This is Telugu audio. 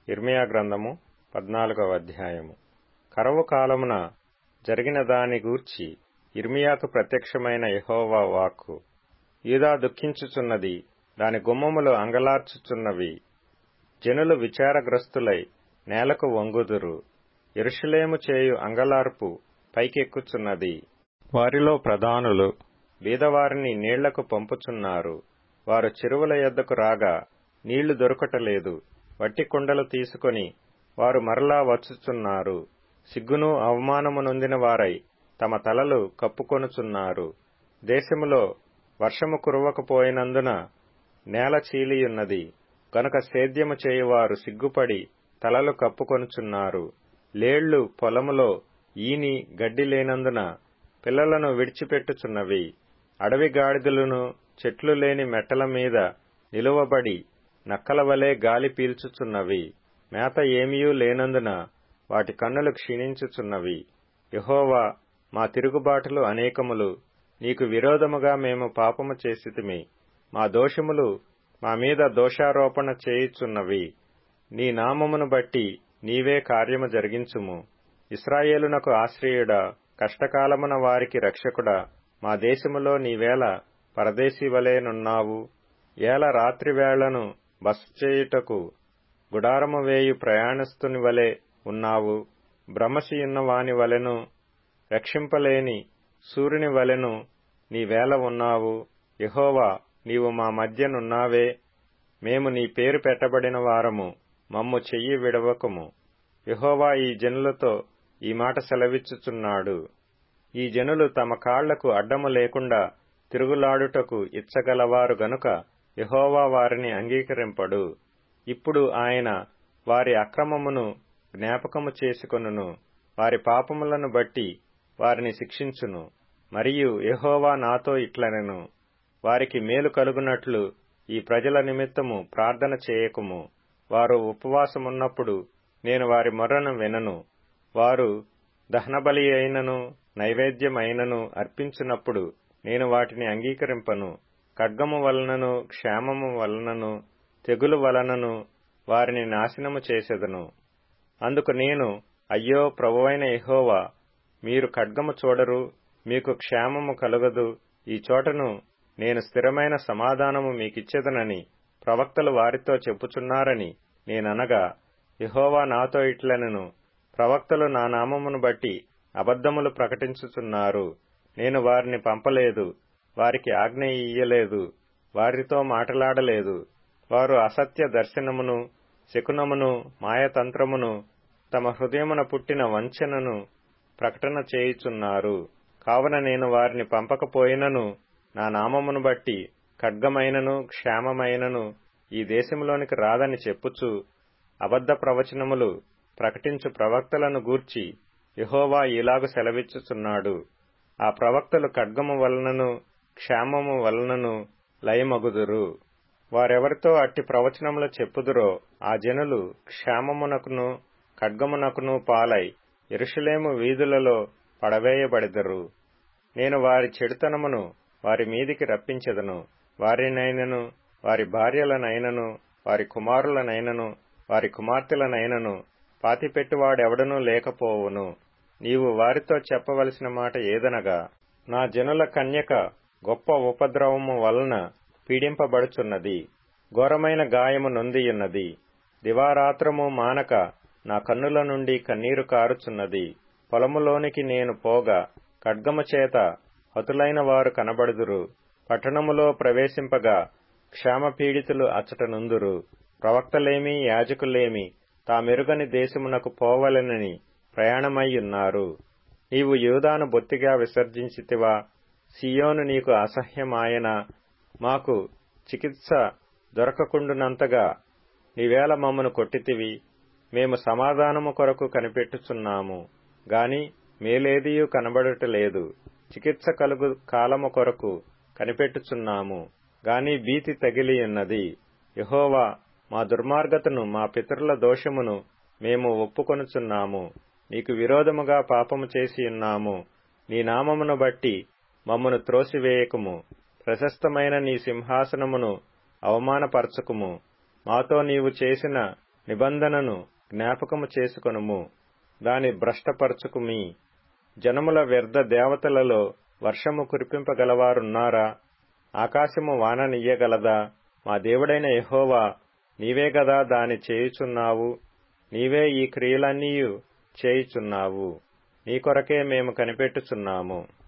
ఇర్మియా గ్రంథము పద్నాలుగవ అధ్యాయము కరవు కాలమున జరిగిన దాని గూర్చి ఇర్మియాకు ప్రత్యక్షమైన యెహోవా వాక్కు యూదా దుఃఖించుచున్నది దాని గుమ్మములు అంగలార్చుచున్నవి జనులు విచారగ్రస్తులై నేలకు వంగుదురు యెరూషలేము చేయు అంగలార్పు పైకెక్కుచున్నది వారిలో ప్రధానులు బీదవారిని నీళ్లకు పంపుచున్నారు వారు చెరువుల యొద్దకు రాగా నీళ్లు దొరకటలేదు వట్టి కుండలు తీసుకొని వారు మరలా వచ్చుచున్నారు సిగ్గును అవమానము నొందిన వారై తమ తలలు కప్పుకొనుచున్నారు దేశములో వర్షము కురవకపోయినందున నేల చీలియున్నది గనుక సేద్యము చేయువారు సిగ్గుపడి తలలు కప్పుకొనుచున్నారు లేళ్లు పొలములో ఈని గడ్డి లేనందున పిల్లలను విడిచిపెట్టుచున్నవి అడవి గాడిదలును చెట్లు లేని మెట్టల మీద నిలువబడి నక్కల వలె గాలి పీల్చుచున్నవి మేత ఏమీయూ లేనందున వాటి కన్నులు క్షీణించుచున్నవి యహోవా మా తిరుగుబాటులు అనేకములు నీకు విరోధముగా మేము పాపము చేసితిమి మా దోషములు మా మీద దోషారోపణ చేయుచున్నవి నీ నామమును బట్టి నీవే కార్యము జరిగించుము ఇస్రాయేలునకు ఆశ్రయుడా కష్టకాలమున వారికి రక్షకుడా మా దేశములో నీవేళ పరదేశీ వలెనున్నావు ఏల రాత్రివేళను బస చేయుటకు గుడారము వేయు ప్రయాణస్తుని వలె ఉన్నావు భ్రమసియున్న వాని వలెను రక్షింపలేని సూర్యుని వలెను నీవేళ ఉన్నావు యహోవా నీవు మా మధ్యనున్నావే మేము నీ పేరు పెట్టబడిన వారము మమ్ము చెయ్యి విడవకము యహోవా ఈ జనులతో ఈ మాట సెలవిచ్చుచున్నాడు ఈ జనులు తమ కాళ్లకు అడ్డము లేకుండా తిరుగులాడుటకు ఇచ్చగలవారు గనుక యహోవా వారిని అంగీకరింపడు ఇప్పుడు ఆయన వారి అక్రమమును జ్ఞాపకము చేసుకొనును వారి పాపములను బట్టి వారిని శిక్షించును మరియు యహోవా నాతో ఇట్లనెను వారికి మేలు కలుగునట్లు ఈ ప్రజల నిమిత్తము ప్రార్థన చేయకుము వారు ఉపవాసమున్నప్పుడు నేను వారి మొర్రను వినను వారు దహనబలి అయినను నైవేద్యమైనను అర్పించినప్పుడు నేను వాటిని అంగీకరింపను ఖడ్గము వలనను క్షేమము వలనను తెగులు వలనను వారిని నాశనము చేసెదను అందుకు నేను అయ్యో ప్రభువైన యహోవా మీరు ఖడ్గము చూడరు మీకు క్షేమము కలుగదు ఈ చోటను నేను స్థిరమైన సమాధానము మీకిచ్చేదనని ప్రవక్తలు వారితో చెప్పుచున్నారని నేననగా యహోవా నాతో ఇట్లనెను ప్రవక్తలు నా నామమును బట్టి అబద్ధములు ప్రకటించుచున్నారు నేను వారిని పంపలేదు వారికి ఆజ్ఞ ఇయ్యలేదు వారితో మాటలాడలేదు వారు అసత్య దర్శనమును శకునమును మాయతంత్రమును తమ హృదయమున పుట్టిన వంచనను ప్రకటన చేయుచున్నారు కావున నేను వారిని పంపకపోయినను నా నామమును బట్టి ఖడ్గమైనను క్షేమమైనను ఈ దేశంలోనికి రాదని చెప్పుచు అబద్ధ ప్రవచనములు ప్రకటించు ప్రవక్తలను గూర్చి యహోవా ఇలాగు సెలవిచ్చుచున్నాడు ఆ ప్రవక్తలు ఖడ్గము వలనను క్షేమము వలనను లయమగుదురు వారెవరితో అట్టి ప్రవచనములు చెప్పుదురో ఆ జనులు క్షేమమునకును ఖడ్గమునకును పాలై ఎరుషులేము వీధులలో పడవేయబడెదరు నేను వారి చెడుతనమును వారి మీదికి రప్పించెదను వారినైనను వారి భార్యలనైనను వారి కుమారులనైనను వారి కుమార్తెలనైనను పాతిపెట్టువాడెవడనూ లేకపోవును నీవు వారితో చెప్పవలసిన మాట ఏదనగా నా జనుల కన్యక గొప్ప ఉపద్రవము వలన పీడింపబడుచున్నది ఘోరమైన గాయము నొందియున్నది దివారాత్రము మానక నా కన్నుల నుండి కన్నీరు కారుచున్నది పొలములోనికి నేను పోగా ఖడ్గము చేత హతులైన వారు కనబడుదురు పట్టణములో ప్రవేశింపగా క్షామపీడితులు అచ్చట నుందురు ప్రవక్తలేమి యాజకులేమి తామెరుగని దేశమునకు పోవలెనని ప్రయాణమయ్యున్నారు నీవు యూదాను బొత్తిగా విసర్జించితివా సియోను నీకు అసహ్యమాయన మాకు చికిత్స దొరకకుండునంతగా నీవేళ మమ్మను కొట్టితివి మేము సమాధానము కొరకు కనిపెట్టుచున్నాము గాని మేలేదియూ కనబడటలేదు చికిత్స కలుగు కాలము కొరకు కనిపెట్టుచున్నాము గాని భీతి తగిలియున్నది యహోవా మా దుర్మార్గతను మా పితరుల దోషమును మేము ఒప్పుకొనుచున్నాము నీకు విరోధముగా పాపము చేసియున్నాము నీ నామమును బట్టి మమ్మను త్రోసివేయకుము ప్రశస్తమైన నీ సింహాసనమును అవమానపరచకుము మాతో నీవు చేసిన నిబంధనను జ్ఞాపకము చేసుకొనుము దాని భ్రష్టపరచుకుమి జనముల వ్యర్థ దేవతలలో వర్షము కురిపింపగలవారున్నారా ఆకాశము వాననియ్యగలదా మా దేవుడైన యహోవా నీవే గదా దాని చేయుచున్నావు నీవే ఈ క్రియలన్నీయు చేయుచున్నావు నీ కొరకే మేము కనిపెట్టుచున్నాము